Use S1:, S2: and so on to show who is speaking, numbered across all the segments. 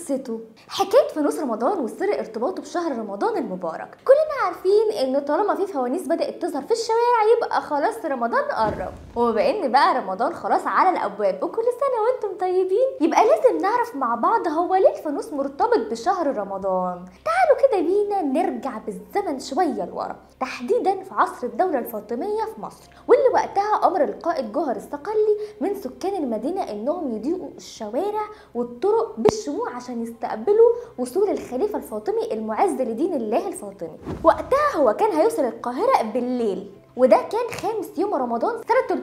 S1: قصته حكايه فانوس رمضان وسر ارتباطه بشهر رمضان المبارك كلنا عارفين ان طالما في فوانيس بدات تظهر في الشوارع يبقى خلاص رمضان قرب وبما ان بقى رمضان خلاص على الابواب وكل سنه وانتم طيبين يبقى لازم نعرف مع بعض هو ليه الفانوس مرتبط بشهر رمضان تعالوا كده بينا نرجع بالزمن شويه لورا تحديدا في عصر الدوله الفاطميه في مصر واللي وقتها امر القائد جوهر الصقلي من سكان المدينه انهم يضيئوا الشوارع والطرق بالشموع عشان يستقبلوا وصول الخليفه الفاطمي المعز لدين الله الفاطمي وقتها هو كان هيوصل القاهره بالليل وده كان خامس يوم رمضان سنة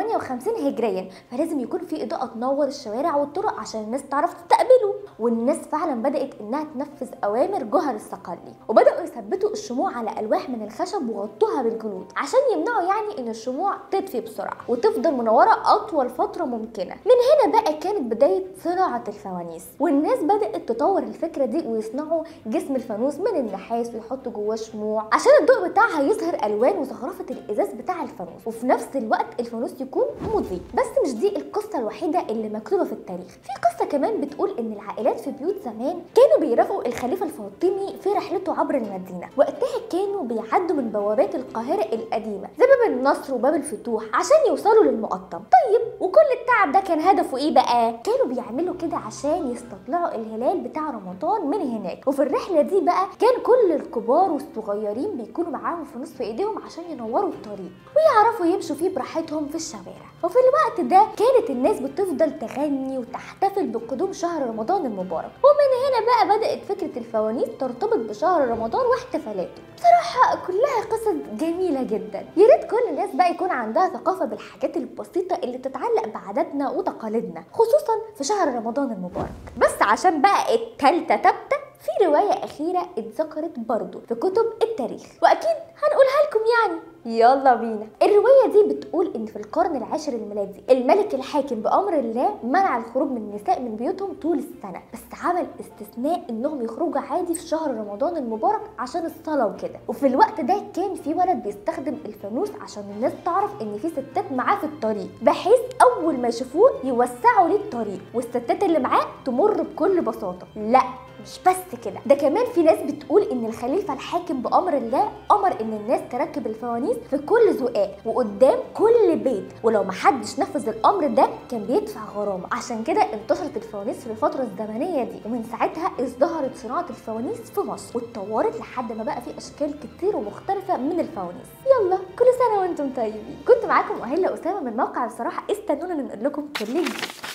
S1: 358 هجريا فلازم يكون في إضاءة تنور الشوارع والطرق عشان الناس تعرف تستقبله والناس فعلا بدأت إنها تنفذ أوامر جوهر الصقلي وبدأوا يثبتوا الشموع على ألواح من الخشب وغطوها بالجلود عشان يمنعوا يعني إن الشموع تطفي بسرعة وتفضل منورة أطول فترة ممكنة من هنا بقى كانت بداية صناعة الفوانيس والناس بدأت تطور الفكرة دي ويصنعوا جسم الفانوس من النحاس ويحطوا جواه شموع عشان الضوء بتاعها يظهر ألوان وزخرفة الازاز بتاع الفانوس وفي نفس الوقت الفانوس يكون مضيء بس مش دي القصه الوحيده اللي مكتوبه في التاريخ في قصه كمان بتقول ان العائلات في بيوت زمان كانوا بيرافقوا الخليفه الفاطمي في رحلته عبر المدينه وقتها كانوا بيعدوا من بوابات القاهره القديمه زي باب النصر وباب الفتوح عشان يوصلوا للمقطم طيب وكل التعب ده كان هدفه ايه بقى كانوا بيعملوا كده عشان يستطلعوا الهلال بتاع رمضان من هناك وفي الرحله دي بقى كان كل الكبار والصغيرين بيكونوا معاهم فانوس في ايديهم عشان ينوروا الطريق ويعرفوا يمشوا فيه براحتهم في الشوارع وفي الوقت ده كانت الناس بتفضل تغني وتحتفل بقدوم شهر رمضان المبارك ومن هنا بقى بدأت فكرة الفوانيس ترتبط بشهر رمضان واحتفالاته بصراحة كلها قصص جميلة جدا يا ريت كل الناس بقى يكون عندها ثقافة بالحاجات البسيطة اللي تتعلق بعاداتنا وتقاليدنا خصوصا في شهر رمضان المبارك بس عشان بقى التالتة تبتة في رواية أخيرة اتذكرت برضو في كتب التاريخ وأكيد هنقولها لكم يعني يلا بينا الرواية دي بتقول إن في القرن العاشر الميلادي الملك الحاكم بأمر الله منع الخروج من النساء من بيوتهم طول السنة بس عمل استثناء إنهم يخرجوا عادي في شهر رمضان المبارك عشان الصلاة وكده وفي الوقت ده كان في ولد بيستخدم الفانوس عشان الناس تعرف إن في ستات معاه في الطريق بحيث أول ما يشوفوه يوسعوا ليه الطريق والستات اللي معاه تمر بكل بساطة لا مش بس كده ده كمان في ناس بتقول ان الخليفه الحاكم بامر الله امر ان الناس تركب الفوانيس في كل زقاق وقدام كل بيت ولو محدش نفذ الامر ده كان بيدفع غرامه عشان كده انتشرت الفوانيس في الفتره الزمنيه دي ومن ساعتها ازدهرت صناعه الفوانيس في مصر واتطورت لحد ما بقى في اشكال كتير ومختلفه من الفوانيس يلا كل سنه وانتم طيبين كنت معاكم اهله اسامه من موقع بصراحه استنونا ننقل لكم كل جديد